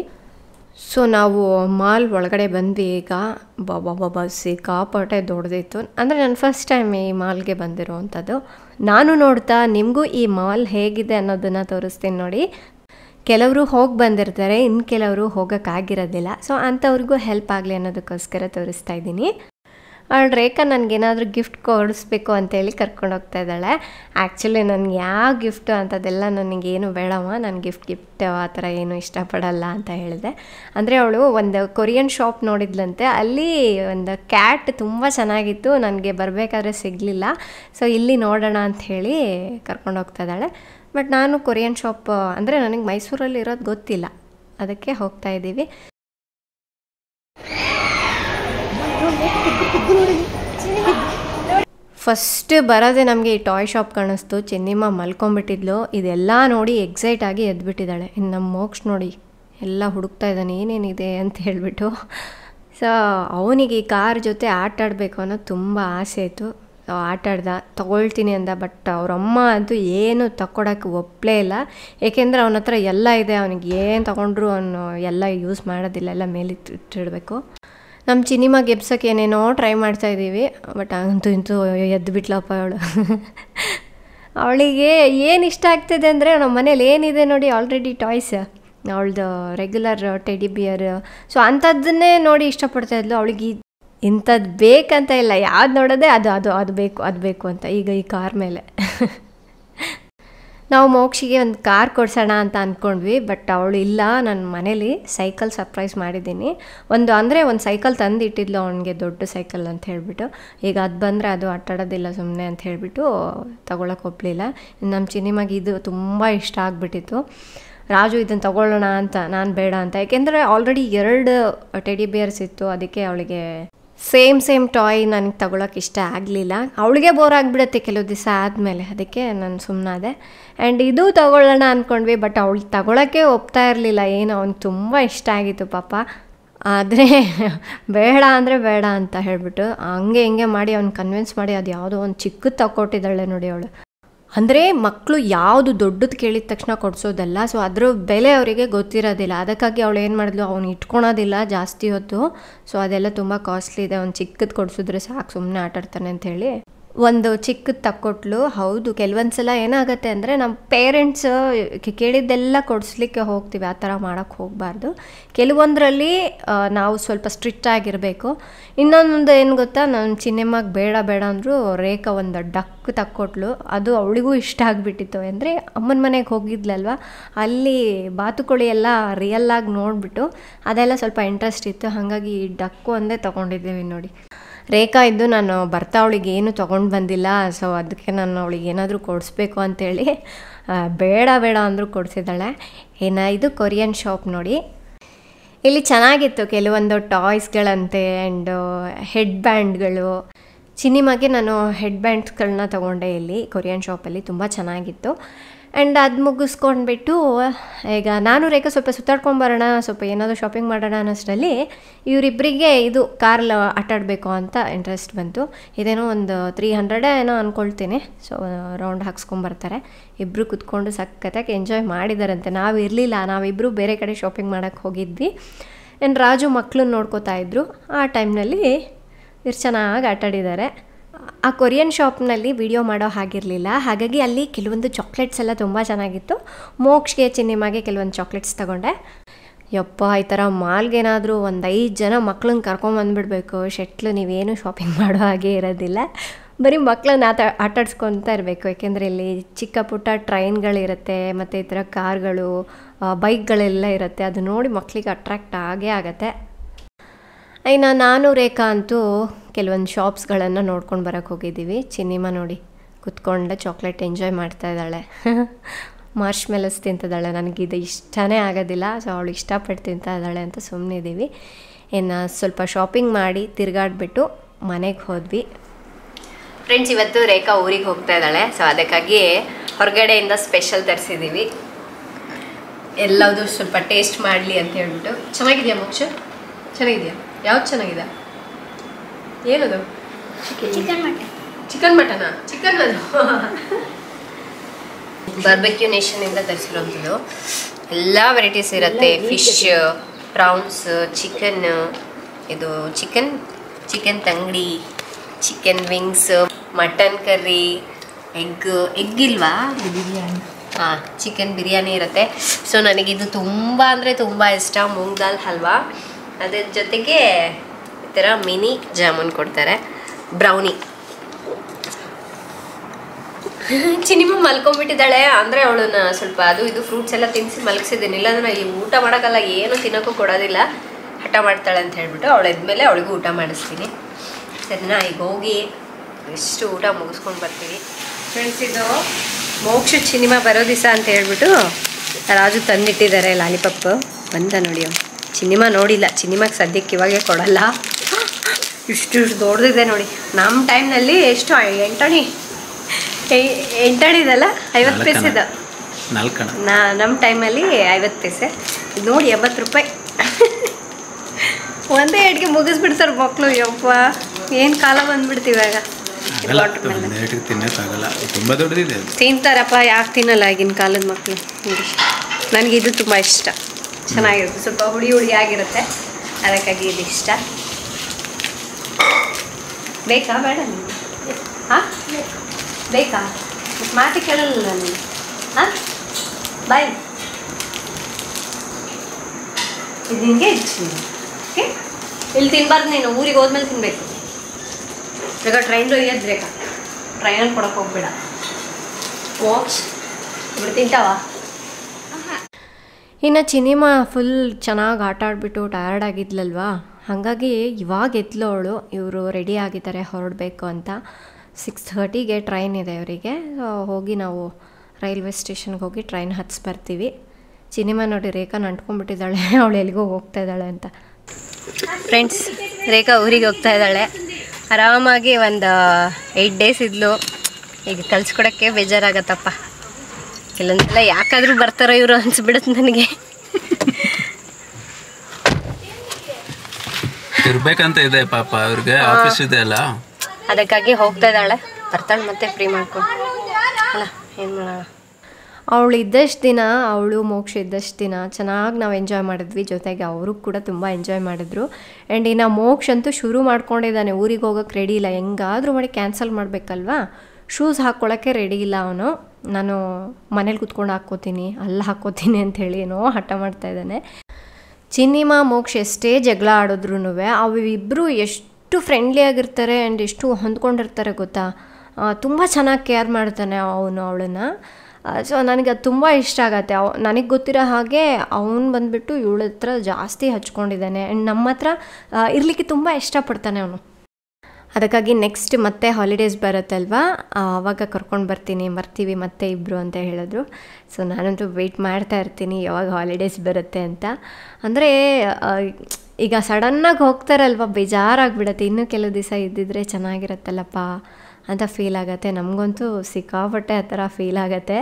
Speaker 1: ಸೊ ನಾವು ಮಾಲ್ ಒಳಗಡೆ ಬಂದ್ವಿ ಈಗ ಬಾಬಾ ಬಾಬಾ ಸಿಕ್ಕಾಪಟ್ಟೆ ದೊಡ್ಡದಿತ್ತು ಅಂದರೆ ನಾನು ಫಸ್ಟ್ ಟೈಮ್ ಈ ಮಾಲ್ಗೆ ಬಂದಿರೋವಂಥದ್ದು ನಾನು ನೋಡ್ತಾ ನಿಮಗೂ ಈ ಮಾಲ್ ಹೇಗಿದೆ ಅನ್ನೋದನ್ನು ತೋರಿಸ್ತೀನಿ ನೋಡಿ ಕೆಲವರು ಹೋಗಿ ಬಂದಿರ್ತಾರೆ ಇನ್ನು ಕೆಲವರು ಹೋಗೋಕ್ಕಾಗಿರೋದಿಲ್ಲ ಸೊ ಅಂಥವ್ರಿಗೂ ಹೆಲ್ಪ್ ಆಗಲಿ ಅನ್ನೋದಕ್ಕೋಸ್ಕರ ತೋರಿಸ್ತಾ ಇದ್ದೀನಿ ಅವಳು ರೇಖಾ ನನಗೇನಾದರೂ ಗಿಫ್ಟ್ ಕೊಡಿಸ್ಬೇಕು ಅಂತೇಳಿ ಕರ್ಕೊಂಡು ಹೋಗ್ತಾ ಇದ್ದಾಳೆ ಆ್ಯಕ್ಚುಲಿ ನನಗೆ ಯಾವ ಗಿಫ್ಟು ಅಂಥದ್ದೆಲ್ಲ ನನಗೇನು ಬೇಡಮ್ಮ ನಾನು ಗಿಫ್ಟ್ ಗಿಫ್ಟ್ ಆ ಥರ ಏನು ಇಷ್ಟಪಡಲ್ಲ ಅಂತ ಹೇಳಿದೆ ಅಂದರೆ ಅವಳು ಒಂದು ಕೊರಿಯನ್ ಶಾಪ್ ನೋಡಿದ್ಲಂತೆ ಅಲ್ಲಿ ಒಂದು ಕ್ಯಾಟ್ ತುಂಬ ಚೆನ್ನಾಗಿತ್ತು ನನಗೆ ಬರಬೇಕಾದ್ರೆ ಸಿಗಲಿಲ್ಲ ಸೊ ಇಲ್ಲಿ ನೋಡೋಣ ಅಂತ ಹೇಳಿ ಕರ್ಕೊಂಡು ಹೋಗ್ತಾ ಇದ್ದಾಳೆ ಬಟ್ ನಾನು ಕೊರಿಯನ್ ಶಾಪ್ ಅಂದರೆ ನನಗೆ ಮೈಸೂರಲ್ಲಿ ಇರೋದು ಗೊತ್ತಿಲ್ಲ ಅದಕ್ಕೆ ಹೋಗ್ತಾ ಇದ್ದೀವಿ ಫಸ್ಟ್ ಬರೋದೇ ನಮಗೆ ಈ ಟಾಯ್ ಶಾಪ್ ಕಾಣಿಸ್ತು ಚೆನ್ನಿಮ್ಮ ಮಲ್ಕೊಂಬಿಟ್ಟಿದ್ಲು ಇದೆಲ್ಲ ನೋಡಿ ಎಕ್ಸೈಟ್ ಆಗಿ ಎದ್ಬಿಟ್ಟಿದ್ದಾಳೆ ಇನ್ನು ನಮ್ಮ ಮೋಕ್ಷ ನೋಡಿ ಎಲ್ಲ ಹುಡುಕ್ತಾ ಇದ್ದಾನೆ ಏನೇನಿದೆ ಅಂತ ಹೇಳಿಬಿಟ್ಟು ಸೊ ಅವನಿಗೆ ಈ ಕಾರ್ ಜೊತೆ ಆಟ ಆಡಬೇಕು ಅನ್ನೋದು ತುಂಬ ಆಸೆ ಇತ್ತು ಸೊ ಆಟ ಆಡ್ದ ತೊಗೊಳ್ತೀನಿ ಅಂದ ಬಟ್ ಅವರಮ್ಮ ಅಂತೂ ಏನು ತಗೊಳಕ್ಕೆ ಒಪ್ಪಲೇ ಇಲ್ಲ ಏಕೆಂದರೆ ಅವನ ಹತ್ರ ಎಲ್ಲ ಇದೆ ಅವನಿಗೆ ಏನು ತಗೊಂಡ್ರು ಅವನು ಎಲ್ಲ ಯೂಸ್ ಮಾಡೋದಿಲ್ಲ ಎಲ್ಲ ಮೇಲೆ ಇಟ್ಟಿಡಬೇಕು ನಮ್ಮ ಚಿನಿಮಾ ಗೆಬ್ಸೋಕ್ಕೆ ಏನೇನೋ ಟ್ರೈ ಮಾಡ್ತಾ ಇದ್ದೀವಿ ಬಟ್ ಅಂತೂ ಇಂತೂ ಎದ್ದು ಬಿಟ್ಲಪ್ಪ ಅವಳು ಅವಳಿಗೆ ಏನು ಇಷ್ಟ ಆಗ್ತಿದೆ ಅಂದರೆ ನಮ್ಮ ಮನೇಲಿ ಏನಿದೆ ನೋಡಿ ಆಲ್ರೆಡಿ ಟಾಯ್ಸ್ ಅವಳದು ರೆಗ್ಯುಲರ್ ಟೆಡಿ ಬಿಯರ್ ಸೊ ಅಂಥದ್ದನ್ನೇ ನೋಡಿ ಇಷ್ಟಪಡ್ತಾ ಇದ್ಲು ಅವಳಿಗೆ ಇಂಥದ್ದು ಬೇಕಂತ ಇಲ್ಲ ಯಾವ್ದು ನೋಡೋದೆ ಅದು ಅದು ಅದು ಬೇಕು ಅದು ಬೇಕು ಅಂತ ಈಗ ಈ ಕಾರ್ ಮೇಲೆ ನಾವು ಮೋಕ್ಷಿಗೆ ಒಂದು ಕಾರ್ ಕೊಡ್ಸೋಣ ಅಂತ ಅಂದ್ಕೊಂಡ್ವಿ ಬಟ್ ಅವಳು ಇಲ್ಲ ನನ್ನ ಮನೇಲಿ ಸೈಕಲ್ ಸರ್ಪ್ರೈಸ್ ಮಾಡಿದ್ದೀನಿ ಒಂದು ಅಂದರೆ ಒಂದು ಸೈಕಲ್ ತಂದು ಇಟ್ಟಿದ್ಲು ಅವನಿಗೆ ದೊಡ್ಡ ಸೈಕಲ್ ಅಂತ ಹೇಳಿಬಿಟ್ಟು ಈಗ ಅದು ಬಂದರೆ ಅದು ಆಟಾಡೋದಿಲ್ಲ ಸುಮ್ಮನೆ ಅಂತ ಹೇಳಿಬಿಟ್ಟು ತಗೊಳಕ್ಕೆ ಒಪ್ಪಲಿಲ್ಲ ನಮ್ಮ ಚಿನಿಮಾಗೆ ಇದು ತುಂಬ ಇಷ್ಟ ಆಗಿಬಿಟ್ಟಿತ್ತು ರಾಜು ಇದನ್ನು ತಗೊಳ್ಳೋಣ ಅಂತ ನಾನು ಬೇಡ ಅಂತ ಯಾಕೆಂದರೆ ಆಲ್ರೆಡಿ ಎರಡು ಟೆಡಿ ಬಿಯರ್ಸ್ ಇತ್ತು ಅದಕ್ಕೆ ಅವಳಿಗೆ ಸೇಮ್ ಸೇಮ್ ಟಾಯ್ ನನಗೆ ತಗೊಳಕ್ಕೆ ಇಷ್ಟ ಆಗಲಿಲ್ಲ ಅವಳಿಗೆ ಬೋರ್ ಆಗಿಬಿಡುತ್ತೆ ಕೆಲವು ದಿವಸ ಆದಮೇಲೆ ಅದಕ್ಕೆ ನಾನು ಸುಮ್ಮನಾದೆ ಆ್ಯಂಡ್ ಇದು ತಗೊಳ್ಳೋಣ ಅಂದ್ಕೊಂಡ್ವಿ ಬಟ್ ಅವಳು ತಗೊಳಕ್ಕೆ ಒಪ್ತಾ ಇರಲಿಲ್ಲ ಏನು ಅವ್ನಿಗೆ ತುಂಬ ಇಷ್ಟ ಆಗಿತ್ತು ಪಾಪ ಆದರೆ ಬೇಡ ಅಂದರೆ ಬೇಡ ಅಂತ ಹೇಳಿಬಿಟ್ಟು ಹಂಗೆ ಹಿಂಗೆ ಮಾಡಿ ಅವ್ನು ಕನ್ವಿನ್ಸ್ ಮಾಡಿ ಅದು ಯಾವುದೋ ಒಂದು ಚಿಕ್ಕದು ತಗೊಟ್ಟಿದ್ದಾಳೆ ನೋಡಿ ಅವಳು ಅಂದರೆ ಮಕ್ಕಳು ಯಾವುದು ದೊಡ್ಡದು ಕೇಳಿದ ತಕ್ಷಣ ಕೊಡಿಸೋದಲ್ಲ ಸೊ ಅದ್ರ ಬೆಲೆ ಅವರಿಗೆ ಗೊತ್ತಿರೋದಿಲ್ಲ ಅದಕ್ಕಾಗಿ ಅವಳು ಏನು ಮಾಡಿದ್ಲು ಅವ್ನು ಇಟ್ಕೊಳೋದಿಲ್ಲ ಜಾಸ್ತಿ ಹೊತ್ತು ಸೊ ಅದೆಲ್ಲ ತುಂಬ ಕಾಸ್ಟ್ಲಿ ಇದೆ ಅವ್ನು ಚಿಕ್ಕದು ಕೊಡಿಸಿದ್ರೆ ಸಾಕು ಸುಮ್ಮನೆ ಆಟಾಡ್ತಾನೆ ಅಂಥೇಳಿ ಒಂದು ಚಿಕ್ಕದು ತಕ್ಕೊಟ್ಲು ಹೌದು ಕೆಲವೊಂದು ಸಲ ಏನಾಗುತ್ತೆ ಅಂದರೆ ನಮ್ಮ ಪೇರೆಂಟ್ಸ್ ಕೇಳಿದ್ದೆಲ್ಲ ಕೊಡಿಸ್ಲಿಕ್ಕೆ ಹೋಗ್ತೀವಿ ಆ ಥರ ಮಾಡೋಕ್ಕೆ ಹೋಗಬಾರ್ದು ಕೆಲವೊಂದರಲ್ಲಿ ಆ, ನಾವು ಸ್ವಲ್ಪ ಸ್ಟ್ರಿಕ್ಟ್ ಆಗಿರಬೇಕು ಇನ್ನೊಂದು ಏನು ಗೊತ್ತಾ ನಾನು ಚಿನ್ನಮ್ಮಗೆ ಬೇಡ ಬೇಡ ಅಂದರು ರೇಖಾ ಒಂದು ಡಕ್ ತಕ್ಕೊಟ್ಲು ಅದು ಅವಳಿಗೂ ಇಷ್ಟ ಆಗಿಬಿಟ್ಟಿತ್ತು ಅಂದರೆ ಅಮ್ಮನ ಮನೆಗೆ ಹೋಗಿದ್ಲಲ್ವ ಅಲ್ಲಿ ಬಾತುಕೋಳಿ ಎಲ್ಲ ರಿಯಲ್ ಆಗಿ ನೋಡಿಬಿಟ್ಟು ಅದೆಲ್ಲ ಸ್ವಲ್ಪ ಇಂಟ್ರೆಸ್ಟ್ ಇತ್ತು ಹಾಗಾಗಿ ಈ ಡಕ್ಕು ಒಂದೇ ತೊಗೊಂಡಿದ್ದೀವಿ ನೋಡಿ ರೇಖಾ ಇದ್ದು ನಾನು ಬರ್ತಾ ಅವಳಿಗೆ ಏನು ತೊಗೊಂಡು ಬಂದಿಲ್ಲ ಸೊ ಅದಕ್ಕೆ ನಾನು ಅವಳಿಗೆ ಏನಾದರೂ ಕೊಡಿಸ್ಬೇಕು ಅಂತೇಳಿ ಆ, ಬೇಡ ಬೇಡ ಅಂದರೂ ಕೊಡಿಸಿದ್ದಾಳೆ ಏನ ಇದು ಕೊರಿಯನ್ ಶಾಪ್ ನೋಡಿ ಇಲ್ಲಿ ಚೆನ್ನಾಗಿತ್ತು ಕೆಲವೊಂದು ಟಾಯ್ಸ್ಗಳಂತೆ ಆ್ಯಂಡ್ ಹೆಡ್ ಬ್ಯಾಂಡ್ಗಳು ಚಿನಿಮಾಗೆ ನಾನು ಹೆಡ್ ಬ್ಯಾಂಡ್ಸ್ಗಳನ್ನ ತೊಗೊಂಡೆ ಇಲ್ಲಿ ಕೊರಿಯನ್ ಶಾಪಲ್ಲಿ ತುಂಬ ಚೆನ್ನಾಗಿತ್ತು ಆ್ಯಂಡ್ ಅದು ಮುಗಿಸ್ಕೊಂಡ್ಬಿಟ್ಟು ಈಗ ನಾನು ರೇಖಾ ಸ್ವಲ್ಪ ಸುತ್ತಾಡ್ಕೊಂಡು ಬರೋಣ ಸ್ವಲ್ಪ ಏನಾದರೂ ಶಾಪಿಂಗ್ ಮಾಡೋಣ ಅನ್ನೋಷ್ಟರಲ್ಲಿ ಇವರಿಬ್ಬರಿಗೆ ಇದು ಕಾರಲ್ಲಿ ಆಟಾಡಬೇಕು ಅಂತ ಇಂಟ್ರೆಸ್ಟ್ ಬಂತು ಇದೇನೋ ಒಂದು ತ್ರೀ ಹಂಡ್ರೆಡ್ ಏನೋ ಅಂದ್ಕೊಳ್ತೀನಿ ಸೊ ರೌಂಡ್ ಹಾಕ್ಸ್ಕೊಂಬರ್ತಾರೆ ಇಬ್ಬರು ಕುತ್ಕೊಂಡು ಸಖತ್ತಾಗಿ ಎಂಜಾಯ್ ಮಾಡಿದಾರಂತೆ ನಾವು ಇರಲಿಲ್ಲ ನಾವಿಬ್ಬರು ಬೇರೆ ಕಡೆ ಶಾಪಿಂಗ್ ಮಾಡೋಕ್ಕೆ ಹೋಗಿದ್ವಿ ಆ್ಯಂಡ್ ರಾಜು ಮಕ್ಕಳನ್ನ ನೋಡ್ಕೋತಾ ಇದ್ರು ಆ ಟೈಮ್ನಲ್ಲಿ ಇವ್ರು ಚೆನ್ನಾಗಿ ಆಟಾಡಿದ್ದಾರೆ ಆ ಕೊರಿಯನ್ ಶಾಪ್ನಲ್ಲಿ ವಿಡಿಯೋ ಮಾಡೋ ಹಾಗಿರಲಿಲ್ಲ ಹಾಗಾಗಿ ಅಲ್ಲಿ ಕೆಲವೊಂದು ಚಾಕ್ಲೇಟ್ಸ್ ಎಲ್ಲ ತುಂಬ ಚೆನ್ನಾಗಿತ್ತು ಮೋಕ್ಷಗೆ ಚಿನ್ನಿಮಾಗೆ ಕೆಲವೊಂದು ಚಾಕ್ಲೇಟ್ಸ್ ತಗೊಂಡೆ ಯಪ್ಪ ಈ ಥರ ಮಾಲ್ಗೇನಾದರೂ ಒಂದು ಐದು ಜನ ಮಕ್ಳನ್ನ ಕರ್ಕೊಂಬಂದ್ಬಿಡ್ಬೇಕು ಶೆಟ್ಲು ನೀವೇನು ಶಾಪಿಂಗ್ ಮಾಡೋ ಹಾಗೆ ಇರೋದಿಲ್ಲ ಬರೀ ಮಕ್ಕಳನ್ನ ಆಟ ಆಟಾಡ್ಸ್ಕೊತಾ ಇರಬೇಕು ಯಾಕೆಂದರೆ ಇಲ್ಲಿ ಚಿಕ್ಕ ಪುಟ್ಟ ಟ್ರೈನ್ಗಳಿರುತ್ತೆ ಮತ್ತು ಈ ಥರ ಕಾರ್ಗಳು ಆ, ಬೈಕ್ಗಳೆಲ್ಲ ಇರುತ್ತೆ ಅದು ನೋಡಿ ಮಕ್ಕಳಿಗೆ ಅಟ್ರಾಕ್ಟ್ ಆಗೇ ಆಗುತ್ತೆ ಇನ್ನು ನಾನು ರೇಖಾ ಅಂತೂ ಕೆಲವೊಂದು ಶಾಪ್ಸ್ಗಳನ್ನು ನೋಡ್ಕೊಂಡು ಬರೋಕ್ಕೆ ಹೋಗಿದ್ದೀವಿ ಚಿನ್ನಿಮ ನೋಡಿ ಕುತ್ಕೊಂಡೆ ಚಾಕ್ಲೇಟ್ ಎಂಜಾಯ್ ಮಾಡ್ತಾ ಇದ್ದಾಳೆ ಮಾರ್ಷ್ ಮೆಲಸ್ ತಿಂತಿದ್ದಾಳೆ ನನಗಿದು ಇಷ್ಟನೇ ಆಗೋದಿಲ್ಲ ಸೊ ಅವಳು ಇಷ್ಟಪಟ್ಟು ತಿಂತಾ ಇದ್ದಾಳೆ ಅಂತ ಸುಮ್ಮನಿದ್ದೀವಿ ಇನ್ನು ಸ್ವಲ್ಪ ಶಾಪಿಂಗ್ ಮಾಡಿ ತಿರುಗಾಡ್ಬಿಟ್ಟು ಮನೆಗೆ ಹೋದ್ವಿ ಫ್ರೆಂಡ್ಸ್ ಇವತ್ತು ರೇಖಾ ಊರಿಗೆ ಹೋಗ್ತಾ ಇದ್ದಾಳೆ ಸೊ ಅದಕ್ಕಾಗಿ ಹೊರಗಡೆಯಿಂದ ಸ್ಪೆಷಲ್ ತರಿಸಿದ್ದೀವಿ ಎಲ್ಲದು ಸ್ವಲ್ಪ ಟೇಸ್ಟ್ ಮಾಡಲಿ ಅಂತ ಹೇಳ್ಬಿಟ್ಟು ಚೆನ್ನಾಗಿದೆಯಾ ಮೋಕ್ಷ ಚೆನ್ನಾಗಿದೆಯಾ ಯಾವ್ದು ಚೆನ್ನಾಗಿದೆ ಏನದು
Speaker 2: ಚಿಕನ್ ಮಟನ್
Speaker 1: ಚಿಕನ್ ಮಟನಾ ಚಿಕನ್ ಅದು ಬಾರ್ಬೆಕ್ಯೂ ನೇಷನಿಂದ ತರಿಸಿರೋಂಥದ್ದು ಎಲ್ಲ ವೆರೈಟೀಸ್ ಇರುತ್ತೆ ಫಿಶ್ ಪ್ರಾನ್ಸ್ ಚಿಕನ್ ಇದು ಚಿಕನ್ ಚಿಕನ್ ತಂಗಡಿ chicken wings mutton curry egg egg ಇಲ್ವಾ ಹಾಂ ಚಿಕನ್ ಬಿರಿಯಾನಿ ಇರುತ್ತೆ ಸೊ ನನಗಿದು ತುಂಬ ಅಂದರೆ ತುಂಬ ಇಷ್ಟ ಮೂಂಗ್ ದಾಲ್ ಹಲ್ವಾ ಅದ್ರ ಜೊತೆಗೆ ಈ ಥರ ಮಿನಿ ಜಾಮೂನ್ ಕೊಡ್ತಾರೆ ಬ್ರೌನಿ ಚಿನಿಮ ಮಲ್ಕೊಂಡ್ಬಿಟ್ಟಿದ್ದಾಳೆ ಅಂದರೆ ಅವಳನ್ನ ಸ್ವಲ್ಪ ಅದು ಇದು ಫ್ರೂಟ್ಸ್ ಎಲ್ಲ ತಿನ್ನಿಸಿ ಮಲಗಿಸಿದ್ದೀನಿ ಇಲ್ಲಾಂದ್ರೆ ಈ ಊಟ ಮಾಡೋಕ್ಕಲ್ಲ ಏನು ತಿನ್ನೋಕ್ಕೂ ಕೊಡೋದಿಲ್ಲ ಹಠ ಮಾಡ್ತಾಳೆ ಅಂತ ಹೇಳ್ಬಿಟ್ಟು ಅವಳು ಎದ್ಮೇಲೆ ಅವಳಿಗೂ ಊಟ ಮಾಡಿಸ್ತೀನಿ ಸರಿನಾ ಈಗ ಹೋಗಿ ಎಷ್ಟು ಊಟ ಮುಗಿಸ್ಕೊಂಡು ಬರ್ತೀವಿ ಫ್ರೆಂಡ್ಸ್ ಇದು ಮೋಕ್ಷ ಸಿನಿಮಾ ಬರೋ ದಿವಸ ಅಂತ ಹೇಳ್ಬಿಟ್ಟು ರಾಜು ತಂದಿಟ್ಟಿದ್ದಾರೆ ಲಾಲಿಪಪ್ ಬಂದ ನೋಡಿ ಅವ್ನು ಸಿನಿಮಾ ನೋಡಿಲ್ಲ ಸಿನಿಮಾಗೆ ಸದ್ಯಕ್ಕೆ ಇವಾಗೆ ಕೊಡಲ್ಲ ಇಷ್ಟು ಇಷ್ಟು ದೊಡ್ಡದಿದೆ ನೋಡಿ ನಮ್ಮ ಟೈಮ್ನಲ್ಲಿ ಎಷ್ಟು ಎಂಟಣಿ ಎ- ಎಂಟಣಿದಲ್ಲ ಐವತ್ತು ಪೈಸೆದು
Speaker 3: ನಾಲ್ಕಣ
Speaker 1: ನಾ ನಮ್ಮ ಟೈಮಲ್ಲಿ ಐವತ್ತು ಪೈಸೆ ಇದು ನೋಡಿ ಎಂಬತ್ತು ರೂಪಾಯಿ ಒಂದೇ ಅಡುಗೆ ಮುಗಿಸ್ಬಿಡ್ತಾರೆ ಮಕ್ಕಳು ಯಪ್ಪ ಏನು ಕಾಲ ಬಂದ್ಬಿಡ್ತು ಇವಾಗ
Speaker 3: ಆಗಲ್ಲ ಲೇಟಿಗೆ ತಿನ್ನೋಕ್ಕಾಗಲ್ಲ ತುಂಬ ದೊಡ್ಡದಿದೆ ಅದು
Speaker 1: ತಿಂತಾರಪ್ಪ ಯಾಕೆ ತಿನ್ನಲ್ಲ ಆಗಿನ ಕಾಲದ ಮಕ್ಕಳು ನೋಡಿ ನನಗೆ ಇದು ತುಂಬ ಇಷ್ಟ ಚೆನ್ನಾಗಿರುತ್ತೆ ಸ್ವಲ್ಪ ಹುಳಿ ಹುಳಿ ಆಗಿರುತ್ತೆ ಅದಕ್ಕಾಗಿ ಇದು ಇಷ್ಟ ಬೇಕಾ ಬೇಡ ನಿಮಗೆ ಹಾಂ ಬೇಕಾ ಮತ್ತ್ ಮಾತಿ ಕೇಳಲ್ಲ ನೀನು ಹಾಂ ಬಾಯ್ ಇದು ನಿನಗೆ ಇಷ್ಟು ಓಕೆ ಇಲ್ಲಿ ತಿನ್ಬಾರ್ದು ನೀನು ಊರಿಗೆ ಹೋದ್ಮೇಲೆ ತಿನ್ನಬೇಕು ಬೇಗ ಟ್ರೈನ್ಲು ಒಯ್ಯೋದು ಬೇಕಾ ಟ್ರೈನಲ್ಲಿ ಕೊಡಕ್ಕೆ ಹೋಗ್ಬೇಡ ವಾಚ್ ಇವ್ರು ತಿಂತಾವ ಇನ್ನು ಚಿನಿಮಾ ಫುಲ್ ಚೆನ್ನಾಗಿ ಆಟ ಆಡ್ಬಿಟ್ಟು ಟಯರ್ಡ್ ಆಗಿದ್ಲಲ್ವಾ ಹಾಗಾಗಿ ಇವಾಗ ಎದ್ಲು ಅವಳು ಇವರು ರೆಡಿ ಆಗಿದ್ದಾರೆ ಹೊರಡಬೇಕು ಅಂತ ಸಿಕ್ಸ್ ಥರ್ಟಿಗೆ ಟ್ರೈನ್ ಇದೆ ಅವರಿಗೆ ಹೋಗಿ ನಾವು ರೈಲ್ವೆ ಸ್ಟೇಷನ್ಗೆ ಹೋಗಿ ಟ್ರೈನ್ ಹತ್ಸಿ ಬರ್ತೀವಿ ಸಿನಿಮಾ ನೋಡಿ ರೇಖಾ ನಂಟ್ಕೊಂಡ್ಬಿಟ್ಟಿದ್ದಾಳೆ ಅವಳು ಎಲ್ಲಿಗೋ ಹೋಗ್ತಾ ಇದ್ದಾಳೆ ಅಂತ ಫ್ರೆಂಡ್ಸ್ ರೇಖಾ ಊರಿಗೆ ಹೋಗ್ತಾ ಇದ್ದಾಳೆ ಆರಾಮಾಗಿ ಒಂದು ಏಯ್ಟ್ ಡೇಸ್ ಇದ್ಲು ಈಗ ಕಳ್ಸ್ಕೊಡೋಕ್ಕೆ ಬೇಜಾರಾಗತ್ತಪ್ಪ ಕೆಲವೊಂದೆಲ್ಲ ಯಾಕಾದರೂ ಬರ್ತಾರೋ ಇವರು ಅನ್ಸ್ಬಿಡುತ್ತೆ ನನಗೆ
Speaker 3: ಇರ್ಬೇಕಂತ ಇದೆ ಪಾಪ ಅವ್ರಿಗೆ ಆಫೀಸ್ ಇದೆ ಅಲ್ಲ
Speaker 1: ಅದಕ್ಕಾಗಿ ಹೋಗ್ತಾ ಇದ್ದಾಳೆ ಬರ್ತಾಳೆ ಮತ್ತೆ ಫ್ರೀ ಮಾಡ್ಕೊಂಡು ಅಲ್ಲ ಏನು ಮಾಡೋಣ ಅವಳು ಇದ್ದಷ್ಟು ದಿನ ಅವಳು ಮೋಕ್ಷ ಇದ್ದಷ್ಟು ದಿನ ಚೆನ್ನಾಗಿ ನಾವು ಎಂಜಾಯ್ ಮಾಡಿದ್ವಿ ಜೊತೆಗೆ ಅವರು ಕೂಡ ತುಂಬ ಎಂಜಾಯ್ ಮಾಡಿದ್ರು ಆ್ಯಂಡ್ ಇನ್ನು ಮೋಕ್ಷ ಅಂತೂ ಶುರು ಮಾಡ್ಕೊಂಡಿದ್ದಾನೆ ಊರಿಗೆ ಹೋಗೋಕ್ಕೆ ರೆಡಿ ಇಲ್ಲ ಹೆಂಗಾದರೂ ಮಾಡಿ ಕ್ಯಾನ್ಸಲ್ ಮಾಡಬೇಕಲ್ವಾ ಶೂಸ್ ಹಾಕ್ಕೊಳ್ಳೋಕ್ಕೆ ರೆಡಿ ಇಲ್ಲ ಅವನು ನಾನು ಮನೇಲಿ ಕುತ್ಕೊಂಡು ಹಾಕ್ಕೋತೀನಿ ಅಲ್ಲಿ ಹಾಕ್ಕೋತೀನಿ ಅಂಥೇಳಿ ಏನೋ ಹಠ ಮಾಡ್ತಾ ಇದ್ದಾನೆ ಚಿನ್ನಿಮಾ ಮೋಕ್ಷ ಎಷ್ಟೇ ಜಗಳ ಆಡಿದ್ರು ಅವು ಇಬ್ಬರು ಎಷ್ಟು ಫ್ರೆಂಡ್ಲಿ ಆಗಿರ್ತಾರೆ ಆ್ಯಂಡ್ ಎಷ್ಟು ಹೊಂದ್ಕೊಂಡಿರ್ತಾರೆ ಗೊತ್ತಾ ತುಂಬ ಚೆನ್ನಾಗಿ ಕೇರ್ ಮಾಡ್ತಾನೆ ಅವನು ಅವಳನ್ನು ಸೊ ನನಗೆ ಅದು ತುಂಬ ಇಷ್ಟ ಆಗತ್ತೆ ಅವ್ ನನಗೆ ಗೊತ್ತಿರೋ ಹಾಗೆ ಅವನು ಬಂದುಬಿಟ್ಟು ಇವಳ ಹತ್ರ ಜಾಸ್ತಿ ಹಚ್ಕೊಂಡಿದ್ದಾನೆ ಆ್ಯಂಡ್ ನಮ್ಮ ಹತ್ರ ಇರಲಿಕ್ಕೆ ತುಂಬ ಇಷ್ಟಪಡ್ತಾನೆ ಅವನು ಅದಕ್ಕಾಗಿ ನೆಕ್ಸ್ಟ್ ಮತ್ತೆ ಹಾಲಿಡೇಸ್ ಬರುತ್ತಲ್ವಾ ಆವಾಗ ಕರ್ಕೊಂಡು ಬರ್ತೀನಿ ಬರ್ತೀವಿ ಮತ್ತೆ ಇಬ್ಬರು ಅಂತ ಹೇಳಿದ್ರು ಸೊ ನಾನಂತೂ ವೆಯ್ಟ್ ಮಾಡ್ತಾ ಇರ್ತೀನಿ ಯಾವಾಗ ಹಾಲಿಡೇಸ್ ಬರುತ್ತೆ ಅಂತ ಅಂದರೆ ಈಗ ಸಡನ್ನಾಗಿ ಹೋಗ್ತಾರಲ್ವ ಬೇಜಾರಾಗ್ಬಿಡತ್ತೆ ಇನ್ನೂ ಕೆಲವು ದಿವಸ ಇದ್ದಿದ್ರೆ ಚೆನ್ನಾಗಿರತ್ತಲ್ಲಪ್ಪ ಅಂತ ಫೀಲ್ ಆಗುತ್ತೆ ನಮಗಂತೂ ಸಿಕ್ಕಾಪಟ್ಟೆ ಆ ಥರ ಫೀಲ್ ಆಗುತ್ತೆ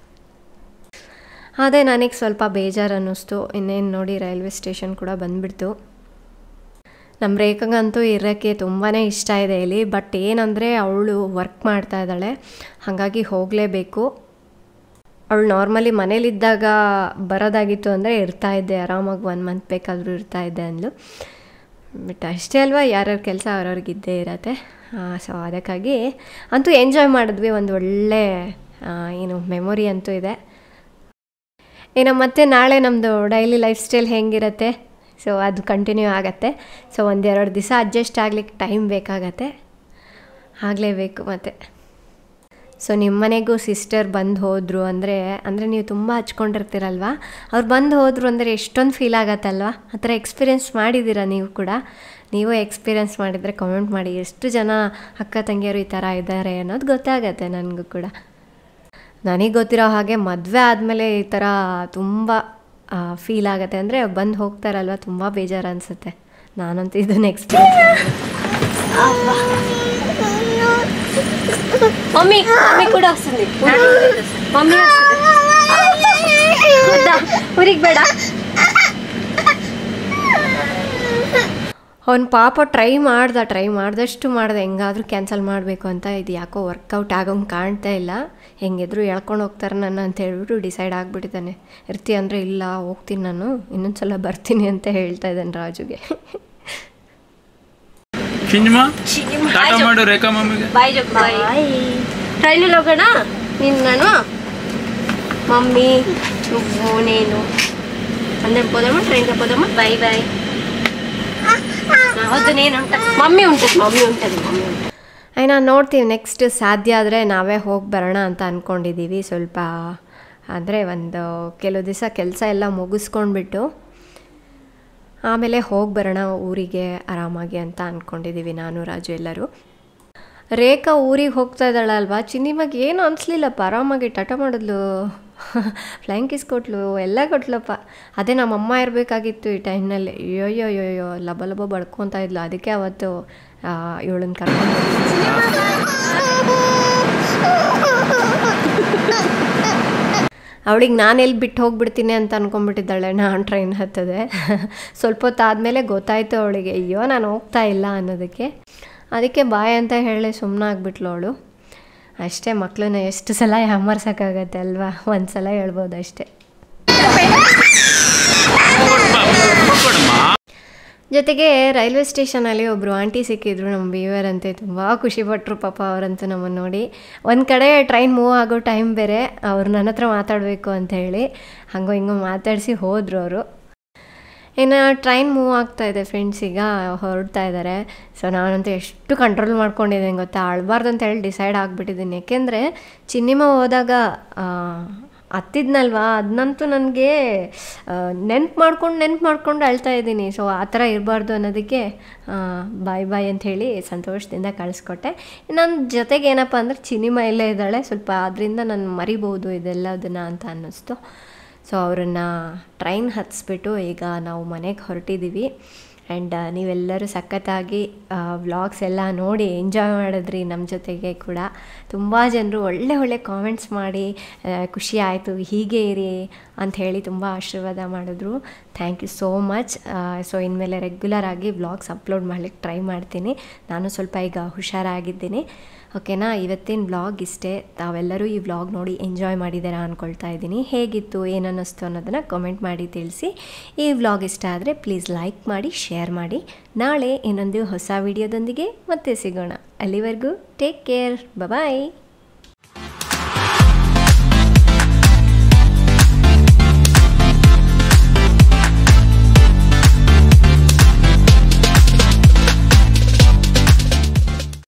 Speaker 1: ಅದೇ ನನಗೆ ಸ್ವಲ್ಪ ಬೇಜಾರು ಅನ್ನಿಸ್ತು ಇನ್ನೇನು ನೋಡಿ ರೈಲ್ವೆ ಸ್ಟೇಷನ್ ಕೂಡ ಬಂದುಬಿಡ್ತು ನಮ್ಮ ರೇಖಂಗಂತೂ ಇರೋಕ್ಕೆ ತುಂಬಾ ಇಷ್ಟ ಇದೆ ಇಲ್ಲಿ ಬಟ್ ಏನಂದರೆ ಅವಳು ವರ್ಕ್ ಮಾಡ್ತಾ ಇದ್ದಾಳೆ ಹಾಗಾಗಿ ಹೋಗಲೇಬೇಕು ಅವಳು ನಾರ್ಮಲಿ ಮನೇಲಿದ್ದಾಗ ಬರೋದಾಗಿತ್ತು ಅಂದರೆ ಇರ್ತಾ ಇದ್ದೆ ಆರಾಮಾಗಿ ಒನ್ ಮಂತ್ ಬೇಕಾದರೂ ಇರ್ತಾ ಇದ್ದೆ ಅಂದ್ಲು ಬಟ್ ಅಷ್ಟೇ ಅಲ್ವಾ ಯಾರ್ಯಾರ ಕೆಲಸ ಅವ್ರವ್ರಿಗೆ ಇದ್ದೇ ಇರತ್ತೆ ಸೊ ಅದಕ್ಕಾಗಿ ಅಂತೂ ಎಂಜಾಯ್ ಮಾಡಿದ್ವಿ ಒಂದು ಒಳ್ಳೆ ಆ, ಏನು ಮೆಮೊರಿ ಅಂತೂ ಇದೆ ಇನ್ನು ಮತ್ತೆ ನಾಳೆ ನಮ್ಮದು ಡೈಲಿ ಲೈಫ್ ಸ್ಟೈಲ್ ಹೆಂಗಿರುತ್ತೆ ಸೊ ಅದು ಕಂಟಿನ್ಯೂ ಆಗತ್ತೆ ಸೊ ಒಂದೆರಡು ದಿವಸ ಅಡ್ಜಸ್ಟ್ ಆಗ್ಲಿಕ್ಕೆ ಟೈಮ್ ಬೇಕಾಗತ್ತೆ ಆಗಲೇಬೇಕು ಮತ್ತು ಸೊ ನಿಮ್ಮ ಮನೆಗೂ ಸಿಸ್ಟರ್ ಬಂದು ಹೋದರು ಅಂದರೆ ಅಂದರೆ ನೀವು ತುಂಬ ಹಚ್ಕೊಂಡಿರ್ತೀರಲ್ವ ಅವ್ರು ಬಂದು ಹೋದರು ಅಂದರೆ ಎಷ್ಟೊಂದು ಫೀಲ್ ಆಗತ್ತಲ್ವ ಆ ಥರ ಎಕ್ಸ್ಪೀರಿಯೆನ್ಸ್ ಮಾಡಿದ್ದೀರಾ ನೀವು ಕೂಡ ನೀವು ಎಕ್ಸ್ಪೀರಿಯೆನ್ಸ್ ಮಾಡಿದರೆ ಕಮೆಂಟ್ ಮಾಡಿ ಎಷ್ಟು ಜನ ಅಕ್ಕ ತಂಗಿಯರು ಈ ಥರ ಇದ್ದಾರೆ ಅನ್ನೋದು ಗೊತ್ತಾಗತ್ತೆ ನನಗೂ ಕೂಡ ನನಗೆ ಗೊತ್ತಿರೋ ಹಾಗೆ ಮದುವೆ ಆದಮೇಲೆ ಈ ಥರ ತುಂಬ ಫೀಲ್ ಆಗುತ್ತೆ ಅಂದರೆ ಬಂದು ಹೋಗ್ತಾರಲ್ವ ತುಂಬ ಬೇಜಾರು ಅನಿಸುತ್ತೆ ನಾನಂತೂ ಇದನ್ನು ಎಕ್ಸ್ಪೀರಿಯನ್ಸ್ ಮಮ್ಮಿ ಮಮ್ಮಿ ಕೂಡ ವస్తుంది ಮಮ್ಮಿ ಊರಿಗೆ ಬೇಡ ಅವ್ನು ಪಾಪ ಟ್ರೈ ಮಾಡ್ದ ಟ್ರೈ ಮಾಡ್ದಷ್ಟು ಮಾಡ್ದೆ ಹೆಂಗಾದ್ರೂ ಕ್ಯಾನ್ಸಲ್ ಮಾಡಬೇಕು ಅಂತ ಇದು ಯಾಕೋ ವರ್ಕೌಟ್ ಆಗೋಂಗೆ ಕಾಣ್ತಾ ಇಲ್ಲ ಹೆಂಗಿದ್ರು ಎಳ್ಕೊಂಡು ಹೋಗ್ತಾರೆ ನನ್ನ ಅಂತ ಹೇಳ್ಬಿಟ್ಟು ಡಿಸೈಡ್ ಆಗಿಬಿಟ್ಟಿದ್ದಾನೆ ಇರ್ತಿ ಅಂದರೆ ಇಲ್ಲ ಹೋಗ್ತೀನಿ ನಾನು ಇನ್ನೊಂದು ಸಲ ಬರ್ತೀನಿ ಅಂತ ಹೇಳ್ತಾ ಇದ್ದಾನೆ ರಾಜುಗೆ
Speaker 3: ಚಿಂಜಮ್ಮ ಟಾಟಾ ಮಾಡು ರೇಖಾ ಮಮ್ಮಿಗೆ
Speaker 1: ಬಾಯ್ ಜಗ್ ಬಾಯ್ ಟ್ರೈನಲ್ಲಿ ಹೋಗೋಣ ನೀನು ನಾನು మమ్మీ నువ్వు నేను అందరం పోదామా ట్రైన్కి పోదామా బాయ్ బాయ్ వద్దు నేను ఉంటాను మమ్మీ ఉంటుంది మమ్మీ ఉంటుంది మమ్మీ ఉంటుంది అయినా ನೋಡ್ತೀವಿ ನೆಕ್ಸ್ಟ್ ಸಾಧ್ಯ ಆದರೆ ನಾವೇ ಹೋಗಿ ಬರೋಣ ಅಂತ ಅಂದ್ಕೊಂಡಿದ್ದೀವಿ ಸ್ವಲ್ಪ ಅಂದರೆ ಒಂದು ಕೆಲವು ದಿವಸ ಕೆಲಸ ಎಲ್ಲ ಮುಗಿಸ್ಕೊಂಡ್ಬಿಟ್ಟು ಆಮೇಲೆ ಹೋಗಿ ಬರೋಣ ಊರಿಗೆ ಆರಾಮಾಗಿ ಅಂತ ಅಂದ್ಕೊಂಡಿದ್ದೀವಿ ನಾನು ರಾಜು ಎಲ್ಲರೂ ರೇಖಾ ಊರಿಗೆ ಹೋಗ್ತಾ ಇದ್ದಾಳಲ್ವಾ ಚಿನ್ನಿಮಗೆ ಏನು ಅನಿಸ್ಲಿಲ್ಲಪ್ಪ ಆರಾಮಾಗಿ ಟಟ ಮಾಡಿದ್ಲು ಫ್ಲೈಂಗ್ ಕಿಸ್ ಕೊಟ್ಲು ಎಲ್ಲ ಕೊಟ್ಲಪ್ಪ ಅದೇ ನಮ್ಮ ಅಮ್ಮ ಇರಬೇಕಾಗಿತ್ತು ಈ ಟೈಮ್ನಲ್ಲಿ ಅಯ್ಯೋ ಅಯ್ಯೋ ಅಯ್ಯೋ ಲಬ ಲಬ ಬಡ್ಕೊತಾ ಇದ್ಲು ಅದಕ್ಕೆ ಅವತ್ತು ಇವಳನ್ನ ಕರ್ಕೊಂಡು ಅವಳಿಗೆ ನಾನು ಎಲ್ಲಿ ಬಿಟ್ಟು ಹೋಗ್ಬಿಡ್ತೀನಿ ಅಂತ ಅನ್ಕೊಂಡ್ಬಿಟ್ಟಿದ್ದಾಳೆ ನಾನು ಟ್ರೈನ್ ಹತ್ತದೆ ಸ್ವಲ್ಪ ಹೊತ್ತಾದಮೇಲೆ ಗೊತ್ತಾಯ್ತು ಅವಳಿಗೆ ಅಯ್ಯೋ ನಾನು ಹೋಗ್ತಾ ಇಲ್ಲ ಅನ್ನೋದಕ್ಕೆ ಅದಕ್ಕೆ ಬಾಯ್ ಅಂತ ಹೇಳಿ ಸುಮ್ಮನೆ ಆಗ್ಬಿಟ್ಲು ಅವಳು ಅಷ್ಟೇ ಮಕ್ಕಳನ್ನ ಎಷ್ಟು ಸಲ ಯಾಮರ್ಸೋಕ್ಕಾಗತ್ತೆ ಅಲ್ವಾ ಒಂದು ಸಲ ಹೇಳ್ಬೋದು ಅಷ್ಟೇ ಜೊತೆಗೆ ರೈಲ್ವೆ ಸ್ಟೇಷನಲ್ಲಿ ಒಬ್ಬರು ಆಂಟಿ ಸಿಕ್ಕಿದ್ರು ನಮ್ಮ ಬೀವರ್ ಅಂತೆ ತುಂಬ ಖುಷಿಪಟ್ಟರು ಪಾಪ ಅವರಂತೂ ನಮ್ಮನ್ನು ನೋಡಿ ಒಂದು ಕಡೆ ಟ್ರೈನ್ ಮೂವ್ ಆಗೋ ಟೈಮ್ ಬೇರೆ ಅವ್ರು ನನ್ನ ಹತ್ರ ಮಾತಾಡಬೇಕು ಅಂತ ಹೇಳಿ ಹಂಗೋ ಹಿಂಗೋ ಮಾತಾಡಿಸಿ ಹೋದರು ಅವರು ಇನ್ನು ಟ್ರೈನ್ ಮೂವ್ ಆಗ್ತಾ ಇದೆ ಫ್ರೆಂಡ್ಸ್ ಈಗ ಹೊರಡ್ತಾ ಇದ್ದಾರೆ ಸೊ ನಾನಂತೂ ಎಷ್ಟು ಕಂಟ್ರೋಲ್ ಮಾಡ್ಕೊಂಡಿದ್ದೀನಿ ಗೊತ್ತಾ ಅಳಬಾರ್ದು ಅಂತ ಹೇಳಿ ಡಿಸೈಡ್ ಆಗಿಬಿಟ್ಟಿದ್ದೀನಿ ಯಾಕೆಂದರೆ ಚಿನ್ನಿಮ ಹೋದಾಗ ಹತ್ತಿದ್ನಲ್ವಾ ಅದನ್ನಂತೂ ನನಗೆ ನೆನ್ಪು ಮಾಡ್ಕೊಂಡು ನೆನ್ಪು ಮಾಡ್ಕೊಂಡು ಅಳ್ತಾ ಇದ್ದೀನಿ ಸೊ ಆ ಥರ ಇರಬಾರ್ದು ಅನ್ನೋದಕ್ಕೆ ಬಾಯ್ ಬಾಯ್ ಅಂತ ಹೇಳಿ ಸಂತೋಷದಿಂದ ಕಳಿಸ್ಕೊಟ್ಟೆ ನನ್ನ ಜೊತೆಗೆ ಏನಪ್ಪ ಅಂದರೆ ಚಿನಿಮ ಇಲ್ಲೇ ಇದ್ದಾಳೆ ಸ್ವಲ್ಪ ಅದರಿಂದ ನಾನು ಮರಿಬೋದು ಇದೆಲ್ಲದನ್ನ ಅಂತ ಅನ್ನಿಸ್ತು ಸೊ ಅವರನ್ನು ಟ್ರೈನ್ ಹತ್ತಿಸ್ಬಿಟ್ಟು ಈಗ ನಾವು ಮನೆಗೆ ಹೊರಟಿದ್ದೀವಿ ಆ್ಯಂಡ್ ನೀವೆಲ್ಲರೂ ಸಖತ್ತಾಗಿ ವ್ಲಾಗ್ಸ್ ಎಲ್ಲ ನೋಡಿ ಎಂಜಾಯ್ ಮಾಡಿದ್ರಿ ನಮ್ಮ ಜೊತೆಗೆ ಕೂಡ ತುಂಬ ಜನರು ಒಳ್ಳೆ ಒಳ್ಳೆ ಕಾಮೆಂಟ್ಸ್ ಮಾಡಿ ಆ, ಖುಷಿ ಆಯಿತು ಹೀಗೆ ಇರಿ ಅಂತ ಹೇಳಿ ತುಂಬ ಆಶೀರ್ವಾದ ಮಾಡಿದ್ರು thank you so much so ಇನ್ಮೇಲೆ ರೆಗ್ಯುಲರ್ ಆಗಿ ವ್ಲಾಗ್ಸ್ ಅಪ್ಲೋಡ್ ಮಾಡ್ಲಿಕ್ಕೆ ಟ್ರೈ ಮಾಡ್ತೀನಿ ನಾನು ಸ್ವಲ್ಪ ಈಗ ಹುಷಾರಾಗಿದ್ದೀನಿ ಓಕೆನಾ ಇವತ್ತಿನ ವ್ಲಾಗ್ ಇಷ್ಟೇ ತಾವೆಲ್ಲರೂ ಈ ವ್ಲಾಗ್ ನೋಡಿ ಎಂಜಾಯ್ ಮಾಡಿದ್ದೀರಾ ಅಂದ್ಕೊಳ್ತಾ ಇದ್ದೀನಿ ಹೇಗಿತ್ತು ಏನನ್ನಿಸ್ತು ಅನ್ನೋದನ್ನು ಕಮೆಂಟ್ ಮಾಡಿ ತಿಳಿಸಿ ಈ ವ್ಲಾಗ್ ಇಷ್ಟ ಆದರೆ ಪ್ಲೀಸ್ ಲೈಕ್ ಮಾಡಿ ಶೇರ್ ಮಾಡಿ ನಾಳೆ ಇನ್ನೊಂದು ಹೊಸ ವಿಡಿಯೋದೊಂದಿಗೆ ಮತ್ತೆ ಸಿಗೋಣ ಅಲ್ಲಿವರೆಗೂ ಟೇಕ್ ಕೇರ್ ಬಾಯ್